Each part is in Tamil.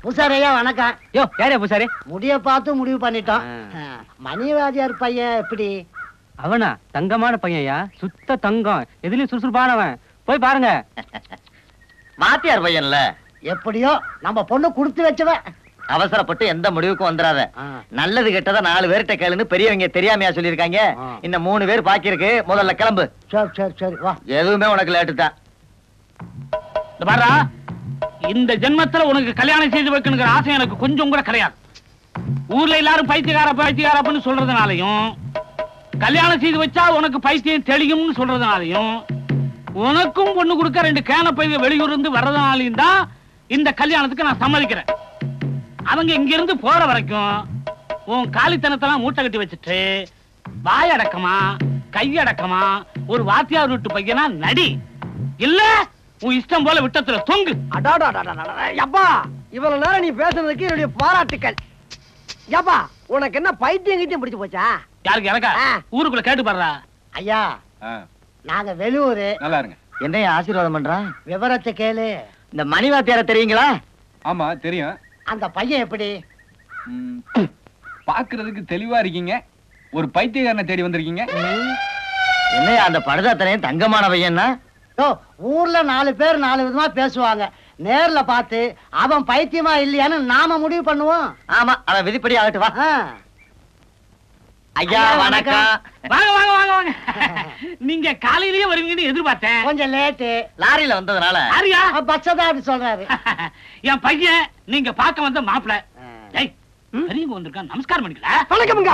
பூசாரையா வணக்கம் யோ யாரே பூசாரி முடிய பார்த்து முடிவு பண்ணிட்டோம் ஆ. ஆ, மணிவாதியார் பையன் எப்படி அவனா தங்கமான பையன்யா சுத்த தங்கம் எதுலயும் சுறுசுறுப்பானவன் போய் பாருங்க மாத்தியார் பையன்ல எப்படியோ நம்ம பொண்ணு கொடுத்து வச்சவன் அவசரப்பட்டு எந்த முடிவுக்கும் வந்துடாத ஆ. நல்லது கெட்டதா நாலு பேர்கிட்ட கேளுன்னு பெரியவங்க தெரியாமையா சொல்லியிருக்காங்க ஆ. இன்னும் மூணு பேர் பாக்கி இருக்கு முதல்ல கிளம்பு சரி சரி சரி வா எதுவுமே உனக்கு லேட்டு தான் இந்த பாரா இந்த ஜென்மத்துல உனக்கு கல்யாணம் செய்து வைக்கணுங்கிற ஆசை எனக்கு கொஞ்சம் கூட கிடையாது ஊர்ல எல்லாரும் பைத்தியக்கார பைத்தியக்காரப்பன்னு சொல்றதுனாலையும் கல்யாணம் செய்து வச்சா உனக்கு பைத்தியம் தெளியும்னு சொல்றதுனாலையும் உனக்கும் பொண்ணு கொடுக்க ரெண்டு கேன பைய வெளியூர் இருந்து வர்றதுனாலையும் தான் இந்த கல்யாணத்துக்கு நான் சம்மதிக்கிறேன் அவங்க இங்க இருந்து போற வரைக்கும் உன் காலித்தனத்தெல்லாம் மூட்டை கட்டி வச்சுட்டு வாயடக்கமா கையடக்கமா ஒரு வாத்தியார் வீட்டு பையனா நடி இல்ல உன் இஷ்டம் போல விட்டத்துல தொங்கு அப்பா இவ்வளவு நேரம் நீ பேசுனதுக்கு என்னுடைய பாராட்டுக்கள் ஏப்பா உனக்கு என்ன பைத்தியம் கிட்டியம் பிடிச்சு போச்சா யாருக்கு எனக்கா ஆ. ஊருக்குள்ள கேட்டு பாடுறா ஐயா நாங்க வெளியூரு நல்லா இருங்க என்னைய ஆசீர்வாதம் பண்றான் விவரத்தை கேளு இந்த மணிவாத்தியார தெரியுங்களா ஆமா தெரியும் அந்த பையன் எப்படி ம், பாக்குறதுக்கு தெளிவா இருக்கீங்க ஒரு பைத்தியக்காரனை தேடி வந்திருக்கீங்க என்னையா அந்த படுதாத்தனையும் தங்கமான பையன்னா ஓ ஊர்ல நாலு பேர் நாலு விதமா பேசுவாங்க நேர்ல பார்த்து அவன் பைத்தியமா இல்லையான்னு நாம முடிவு பண்ணுவோம் ஆமா அவன் விதிப்படி ஆகட்டு வா ஆ. ஐயா ஐயா, வணக்கம் வாங்க வாங்க வாங்க வாங்க நீங்க காலையிலேயே வருவீங்கன்னு எதிர்பார்த்தேன் கொஞ்சம் லேட்டு லாரியில வந்ததுனால யாரியா பஸ் தான் அப்படி சொல்றாரு என் பையன் நீங்க பார்க்க வந்த மாப்பிள ஆ. ஏய் பெரியவங்க வந்திருக்கான் நமஸ்காரம் பண்ணிக்கல வணக்கமுங்க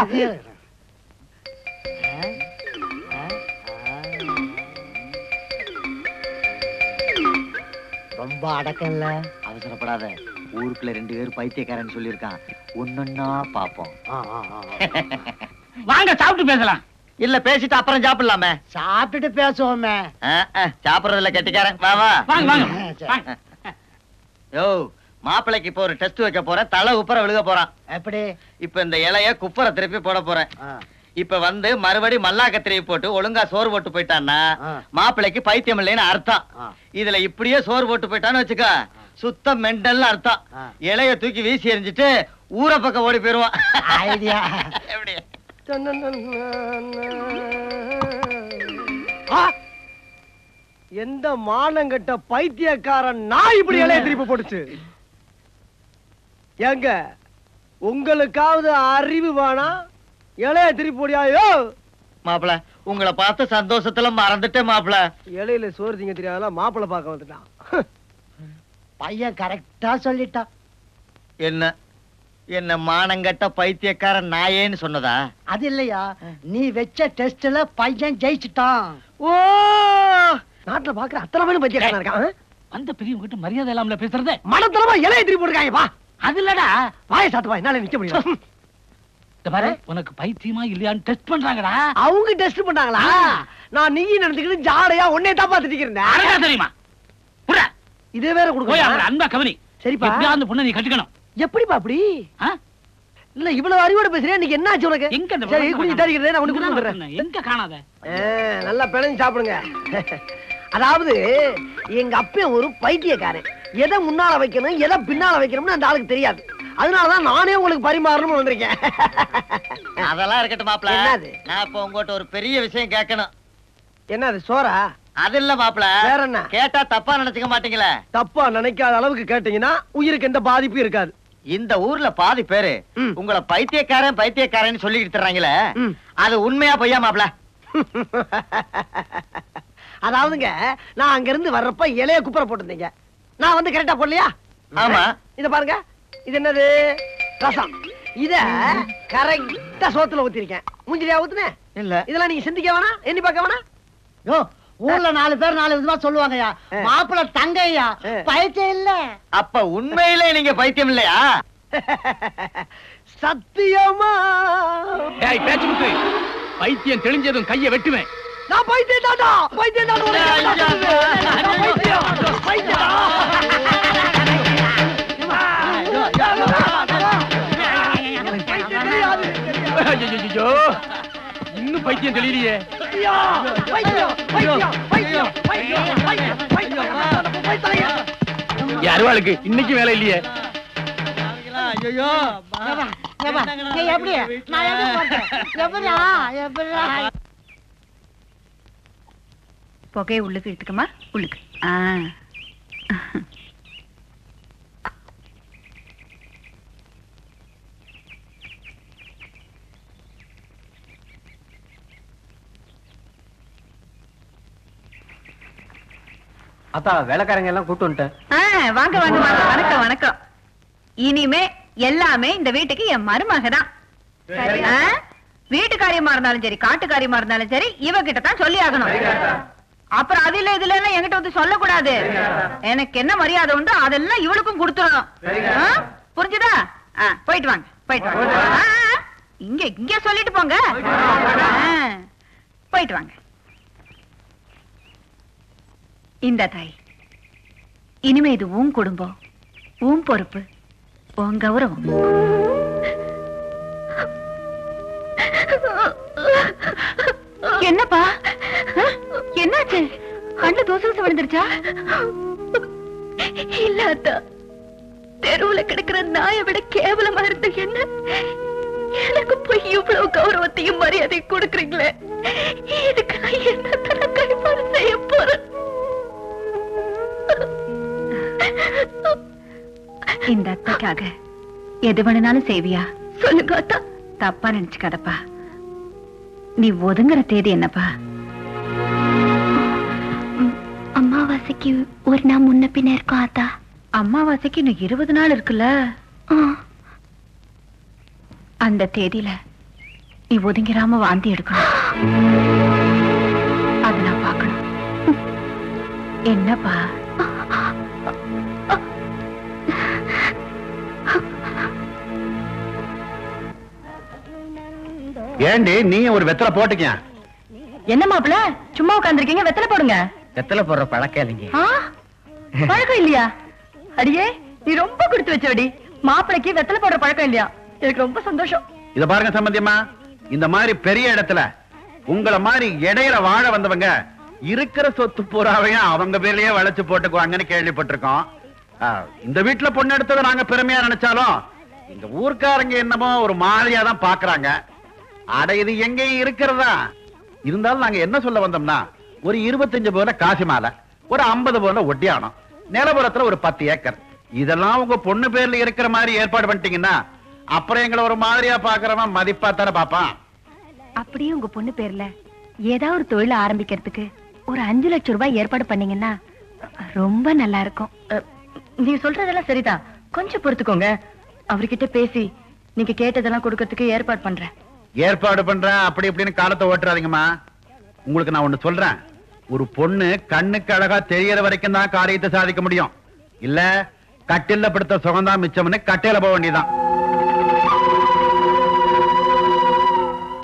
ரொம்ப அடக்கம் இல்ல அவசரப்படாத ஊருக்குள்ள ரெண்டு பேர் பைத்தியக்காரன் சொல்லியிருக்கான் ஒன்னொன்னா பாப்போம் ஆ, ஆ, ஆ. வாங்க சாப்பிட்டு பேசலாம் இல்ல பேசிட்டு அப்புறம் சாப்பிடலாமே சாப்பிட்டுட்டு பேசுவோமே ஆ, ஆ, சாப்பிடுறதுல கெட்டிக்காரன் வா வா வாங்க வாங்க சரி. வாங்க. யோ மாப்பிள்ளைக்கு இப்போ ஒரு டெஸ்ட் வைக்க போறேன் தலை உப்பர விழுக போறான் எப்படி இப்ப இந்த இலைய குப்பரை திருப்பி போட போறேன் ஆ. இப்ப வந்து மறுபடி மல்லா கத்திரியை போட்டு ஒழுங்கா சோறு போட்டு போயிட்டான்னா ஆ. மாப்பிள்ளைக்கு பைத்தியம் இல்லைன்னு அர்த்தம் ஆ. இதுல இப்படியே சோறு போட்டு போயிட்டான்னு வச்சுக்க சுத்த மெண்டல்னு அர்த்தம் ஆ. இலைய தூக்கி வீசி எறிஞ்சிட்டு ஊரை பக்கம் ஓடி போயிருவான் ஐடியா எப்படி ஆ! எந்த மானங்கட்ட பைத்தியக்காரன் நான் இப்படி இலைய திருப்பி போட்டுச்சு ஏங்க உங்களுக்காவது அறிவு வேணா இலைய திருப்பி போடியாயோ மாப்பிள உங்களை பார்த்த சந்தோஷத்துல மறந்துட்டேன் மாப்பிள இலையில சோறு திங்க தெரியாதா மாப்பிள்ளை பார்க்க வந்துட்டான் பையன் கரெக்டா சொல்லிட்டான் என்ன என்ன மானங்கட்ட பைத்தியக்காரன் நாயேன்னு சொன்னதா அது இல்லையா நீ வச்ச டெஸ்ட்ல பையன் ஜெயிச்சிட்டான் ஓ நாட்டுல பாக்குற அத்தனை பேரும் பைத்தியக்காரன் இருக்கான் ஆ? வந்த பெரியவங்க கிட்ட மரியாதை இல்லாமல பேசுறதே மனத்தனமா இலைய திருப்பி போட்டுருக்காங்க வா அது இல்லடா வாய சாத்து வா என்னால நிக்க முடியும் இந்த பாரு உனக்கு பைத்தியமா இல்லையான்னு டெஸ்ட் பண்றாங்கடா அவங்க டெஸ்ட் பண்ணாங்களா நான் நீ நினைச்சுக்கிட்டு ஜாடையா உன்னை தான் பாத்துட்டு இருந்தேன் அழகா தெரியுமா புடா இதே வேற போய் அவரை கொடுக்க அன்பா கவனி சரிப்பா. எப்படியா அந்த பொண்ணை நீ கட்டிக்கணும் எப்படிப்பா அப்படி ஆ? இல்ல இவ்வளவு அறிவோட பேசுறியா இன்னைக்கு என்ன ஆச்சு உனக்கு எங்க அந்த சரி விளம்பரம் குடிச்சு காணோம்? தரிக்கிறேன் நான் உனக்கு இதுதான் கொடுத்து சொன்னேன். எங்க காணாத ஆ, நல்லா பிணைஞ்சு சாப்பிடுங்க அதாவது எங்க அப்பன் ஒரு பைத்தியக்காரன் எதை முன்னால வைக்கணும் எதை பின்னால வைக்கணும்னு அந்த ஆளுக்கு தெரியாது அதனாலதான் நானே உங்களுக்கு பரிமாறணும்னு வந்திருக்கேன் அதெல்லாம் இருக்கட்டும் மாப்பிள என்னது? நான் இப்ப உங்ககிட்ட ஒரு பெரிய விஷயம் கேட்கணும் என்ன அது சோறா அது இல்ல மாப்பிள வேற என்ன? கேட்டா தப்பா நினைச்சுக்க மாட்டீங்களே தப்பா நினைக்காத அளவுக்கு கேட்டீங்கன்னா உயிருக்கு எந்த பாதிப்பும் இருக்காது இந்த ஊர்ல பாதி பேரு ம். உங்களை பைத்தியக்காரன் பைத்தியக்காரன் சொல்லிக்கிட்டு தர்றாங்களே ம். அது உண்மையா பொய்யா மாப்பிள அதாவதுங்க நான் அங்க இருந்து வர்றப்ப இலைய குப்பரை போட்டிருந்தீங்க நான் வந்து கரெக்டா போடலையா ஆமா. இத பாருங்க இது என்னது ரசம் இத கரெக்டா சோத்துல ஊத்திருக்கேன் மூஞ்சிலியா ஊத்துனேன் இல்ல இதெல்லாம் நீங்க சிந்திக்க வேணாம் எண்ணி பார்க்க வேணாம் யோ ஊர்ல நாலு பேர் நாலு விதமா சொல்லுவாங்கய்யா ஆ. மாப்பிள்ள தங்கையா ஆ. பைத்தியம் இல்ல அப்ப உண்மையிலே நீங்க பைத்தியம் இல்லையா சத்தியமா டேய் பேச்சு முத்து பைத்தியம் தெளிஞ்சதும் கைய வெட்டுவேன் நான் பைத்தியம் தாண்டா பைத்தியம் தாண்டா உனக்கு என்ன சொல்றது? நான் பைத்தியம் பைத்தியம் எனக்கு பைத்தியம் தெரியாது ஐயோ இன்னும் பைத்தியம் தெளியலையே ஐயா! பைத்தியம் பைத்தியம் பைத்தியம் பைத்தியம் பைத்தியம் பைத்தியம் பைத்தியம் அருவாளுக்கு இன்னைக்கு வேலை இல்லையே ஏப்பா, ஏப்பா, நீ எப்படி நான் எப்படி போறது? எப்படிடா எப்படிடா புகையை உள்ளுக்கு இழுத்துக்கமா உள்ளுக்கு ஆ அத்தா வேலைக்காரங்க எல்லாம் கூட்டு வந்துட்டேன் ஆ, வாங்க வாங்க வாங்க வணக்கம் வணக்கம் இனிமே எல்லாமே இந்த வீட்டுக்கு என் மருமக தான் ஆ? வீட்டு காரியமா இருந்தாலும் சரி காட்டு காரியமா இருந்தாலும் சரி இவகிட்ட தான் சொல்லி ஆகணும் அப்புறம் அது இல்ல இதுல எல்லாம் என்கிட்ட வந்து சொல்லக்கூடாது எனக்கு என்ன மரியாதை உண்டோ அதெல்லாம் இவளுக்கும் கொடுத்துடணும் ஆ? புரிஞ்சுதா ஆ, போயிட்டு வாங்க போயிட்டு வாங்க ஆ, ஆ, இங்க இங்க சொல்லிட்டு போங்க ஆ, போயிட்டு வாங்க இந்த தாய் இனிமே இது உன் குடும்பம் உன் பொறுப்பு உன் கௌரவம் என்னப்பா ஆ? என்னாச்சு கண்ணு தோசை தோசை விழுந்துருச்சா இல்ல அத்தா தெருவுல கிடக்குற நாயை விட கேவலமா இருந்த என்ன எனக்கு போய் இவ்வளவு கௌரவத்தையும் மரியாதையும் கொடுக்குறீங்களே இதுக்கு நான் என்ன கைப்பாடு செய்ய போறேன் இந்த அத்தைக்காக எது வேணும்னாலும் செய்வியா சொல்லுங்க அத்தா தப்பா நினைச்சுக்காதப்பா நீ ஒதுங்குற தேதி என்னப்பா அமாவாசைக்கு ஒரு நாள் முன்ன பின்ன இருக்கும் ஆத்தா அம்மாவாசைக்கு இன்னும் இருபது நாள் இருக்குல்ல அந்த தேதியில நீ ஒதுங்கிராம வாந்தி எடுக்கணும் அத நான் பார்க்கணும் என்னப்பா ஏண்டி நீ ஒரு வெத்தலை போட்டுக்கியா என்ன மாப்பிள சும்மா உட்காந்துருக்கீங்க வெத்தலை போடுங்க வெத்தலை போடுற பழக்கம் இல்லைங்க ஆ? பழக்கம் இல்லையா அடியே நீ ரொம்ப கொடுத்து வச்சோடி மாப்பிளைக்கு வெத்தலை போடுற பழக்கம் இல்லையா எனக்கு ரொம்ப சந்தோஷம் இத பாருங்க சம்பந்தியம்மா இந்த மாதிரி பெரிய இடத்துல உங்கள மாதிரி இடையில வாழ வந்தவங்க இருக்கிற சொத்து பூராவையும் அவங்க பேர்லயே வளைச்சு போட்டுக்குவாங்கன்னு கேள்விப்பட்டிருக்கோம் ஆ, இந்த வீட்டுல பொண்ணு எடுத்ததை நாங்க பெருமையா நினைச்சாலும் இந்த ஊர்க்காரங்க என்னமோ ஒரு மாதிரியா தான் பாக்குறாங்க அட இது எங்கேயும் இருக்கிறதா இருந்தாலும் நாங்க என்ன சொல்ல வந்தோம்னா ஒரு இருபத்தஞ்சு போல காசி மாலை ஒரு ஐம்பது போல ஒட்டியானம் நிலபுரத்துல ஒரு பத்து ஏக்கர் இதெல்லாம் உங்க பொண்ணு பேர்ல இருக்கிற மாதிரி ஏற்பாடு பண்ணிட்டீங்கன்னா அப்புறம் எங்களை ஒரு மாதிரியா பாக்குறவன் மதிப்பா தர பாப்பான் அப்படியே உங்க பொண்ணு பேர்ல ஏதாவது ஒரு தொழில ஆரம்பிக்கிறதுக்கு ஒரு அஞ்சு லட்சம் ரூபாய் ஏற்பாடு பண்ணீங்கன்னா ரொம்ப நல்லா இருக்கும் நீ சொல்றதெல்லாம் சரிதான் கொஞ்சம் பொறுத்துக்கோங்க அவர்கிட்ட பேசி நீங்க கேட்டதெல்லாம் கொடுக்கறதுக்கு ஏற்பாடு பண்றேன் ஏற்பாடு பண்றேன் அப்படி இப்படின்னு காலத்தை ஓட்டுறாதீங்கம்மா உங்களுக்கு நான் ஒண்ணு சொல்றேன் ஒரு பொண்ணு கண்ணுக்கு அழகா தெரியற வரைக்கும் தான் காரியத்தை சாதிக்க முடியும் இல்ல கட்டில்ல படுத்த சுகம்தான் மிச்சம்னு கட்டையில போக வேண்டியதுதான்